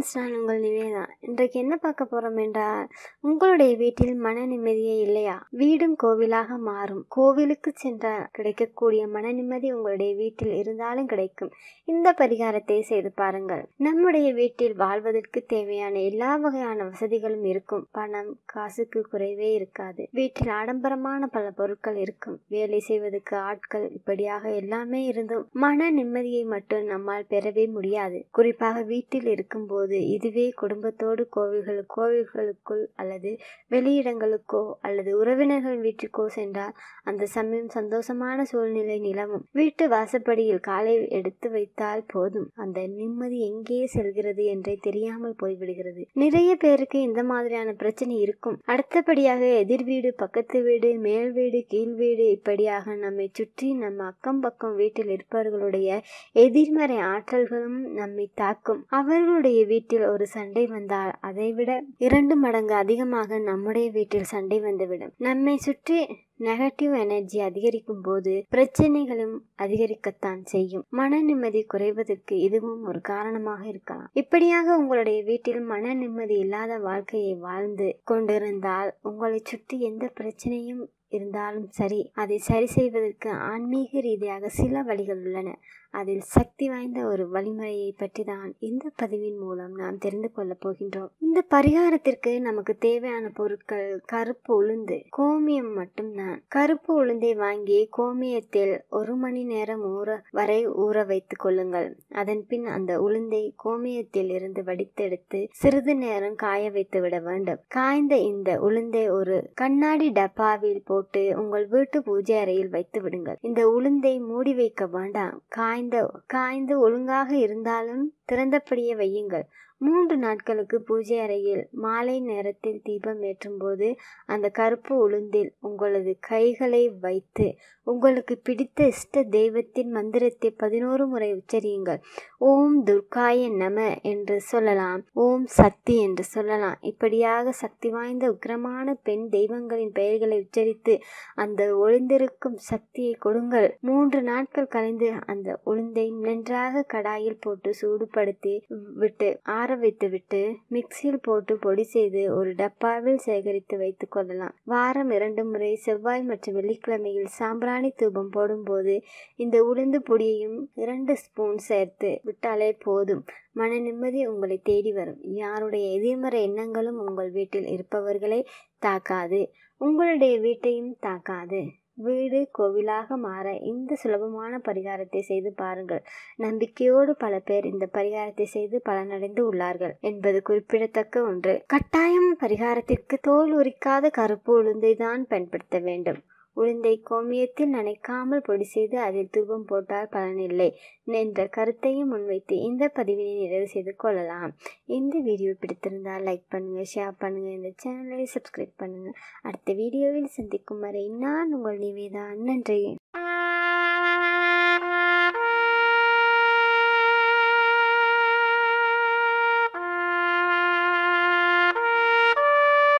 friends நான் உங்கள் நிவேதா இன்றைக்கு என்ன பார்க்க போகிறோம் என்றால் உங்களுடைய வீட்டில் மன நிம்மதியே இல்லையா வீடும் கோவிலாக மாறும் கோவிலுக்கு சென்றால் கிடைக்கக்கூடிய மன நிம்மதி உங்களுடைய வீட்டில் இருந்தாலும் கிடைக்கும் இந்த பரிகாரத்தை செய்து பாருங்கள் நம்முடைய வீட்டில் வாழ்வதற்கு தேவையான எல்லா வகையான வசதிகளும் இருக்கும் பணம் காசுக்கு குறைவே இருக்காது வீட்டில் ஆடம்பரமான பல பொருட்கள் இருக்கும் வேலை செய்வதற்கு ஆட்கள் இப்படியாக எல்லாமே இருந்தும் மன நிம்மதியை மட்டும் நம்மால் பெறவே முடியாது குறிப்பாக வீட்டில் இருக்கும்போது இதுவே குடும்பத்தோடு கோவில்கள் கோவில்களுக்குள் அல்லது வெளியிடங்களுக்கோ அல்லது உறவினர்கள் வீட்டுக்கோ சென்றால் அந்த சமயம் சந்தோஷமான சூழ்நிலை நிலவும் வீட்டு வாசப்படியில் காலை எடுத்து வைத்தால் போதும் அந்த நிம்மதி எங்கே செல்கிறது என்றே தெரியாமல் போய்விடுகிறது நிறைய பேருக்கு இந்த மாதிரியான பிரச்சனை இருக்கும் அடுத்தபடியாக எதிர் வீடு பக்கத்து வீடு மேல் வீடு கீழ் வீடு இப்படியாக நம்மை சுற்றி நம்ம அக்கம் பக்கம் வீட்டில் இருப்பவர்களுடைய எதிர்மறை ஆற்றல்களும் நம்மை தாக்கும் அவர்களுடைய வீட்டில் ஒரு சண்டை வந்தால் அதைவிட இரண்டு மடங்கு அதிகமாக நம்முடைய வீட்டில் சண்டை வந்துவிடும் நம்மை சுற்றி நெகட்டிவ் எனர்ஜி அதிகரிக்கும் போது பிரச்சனைகளும் அதிகரிக்கத்தான் செய்யும் மன நிம்மதி குறைவதற்கு இதுவும் ஒரு காரணமாக இருக்கலாம் இப்படியாக உங்களுடைய வீட்டில் மன நிம்மதி இல்லாத வாழ்க்கையை வாழ்ந்து கொண்டிருந்தால் உங்களை சுற்றி எந்த பிரச்சனையும் இருந்தாலும் சரி அதை சரி செய்வதற்கு ஆன்மீக ரீதியாக சில வழிகள் உள்ளன அதில் சக்தி வாய்ந்த ஒரு வழிமுறையை பற்றி தான் இந்த பதிவின் மூலம் நாம் தெரிந்து கொள்ளப் போகின்றோம் இந்த பரிகாரத்திற்கு நமக்கு தேவையான பொருட்கள் கருப்பு உளுந்து கோமியம் மட்டும்தான் கருப்பு உளுந்தை வாங்கி கோமியத்தில் ஒரு மணி நேரம் ஊற வரை ஊற வைத்துக் கொள்ளுங்கள் அதன் பின் அந்த உளுந்தை கோமியத்தில் இருந்து வடித்தெடுத்து சிறிது நேரம் காய வைத்து விட வேண்டும் காய்ந்த இந்த உளுந்தை ஒரு கண்ணாடி டப்பாவில் போட்டு உங்கள் வீட்டு பூஜை அறையில் வைத்து விடுங்கள் இந்த உளுந்தை மூடி வைக்க வேண்டாம் காய்ந்த காய்ந்து ஒழுங்காக இருந்தாலும் திறந்தபடியே வையுங்கள் மூன்று நாட்களுக்கு பூஜை அறையில் மாலை நேரத்தில் தீபம் ஏற்றும் போது அந்த கருப்பு உளுந்தில் உங்களது கைகளை வைத்து உங்களுக்கு பிடித்த இஷ்ட தெய்வத்தின் மந்திரத்தை பதினோரு முறை உச்சரியுங்கள் ஓம் துர்காய நம என்று சொல்லலாம் ஓம் சக்தி என்று சொல்லலாம் இப்படியாக சக்தி வாய்ந்த உக்கிரமான பெண் தெய்வங்களின் பெயர்களை உச்சரித்து அந்த ஒளிந்திருக்கும் சக்தியை கொடுங்கள் மூன்று நாட்கள் கலைந்து அந்த உளுந்தை நன்றாக கடாயில் போட்டு சூடுபடுத்தி விட்டு ஆற வைத்து விட்டு மிக்சியில் போட்டு பொடி செய்து ஒரு டப்பாவில் சேகரித்து வைத்துக் கொள்ளலாம் வாரம் இரண்டு முறை செவ்வாய் மற்றும் வெள்ளிக்கிழமையில் சாம்பிராணி தூபம் போடும்போது இந்த உளுந்து பொடியையும் இரண்டு ஸ்பூன் சேர்த்து விட்டாலே போதும் மன நிம்மதி உங்களை தேடி வரும் யாருடைய எதிர்மறை எண்ணங்களும் உங்கள் வீட்டில் இருப்பவர்களை தாக்காது உங்களுடைய வீட்டையும் தாக்காது வீடு கோவிலாக மாற இந்த சுலபமான பரிகாரத்தை செய்து பாருங்கள் நம்பிக்கையோடு பல பேர் இந்த பரிகாரத்தை செய்து பலனடைந்து உள்ளார்கள் என்பது குறிப்பிடத்தக்க ஒன்று கட்டாயம் பரிகாரத்திற்கு தோல் உரிக்காத கருப்பு உளுந்தை தான் பயன்படுத்த வேண்டும் உளுந்தை கோமியத்தில் நனைக்காமல் பொடி செய்து அதில் தூபம் போட்டால் பலனில்லை என்ற கருத்தையும் முன்வைத்து இந்த பதிவினை நிறைவு செய்து கொள்ளலாம் இந்த வீடியோ பிடித்திருந்தால் லைக் பண்ணுங்கள் ஷேர் பண்ணுங்கள் இந்த சேனலை சப்ஸ்கிரைப் பண்ணுங்கள் அடுத்த வீடியோவில் சந்திக்கும் வரை நான் உங்கள் நிவேதா நன்றி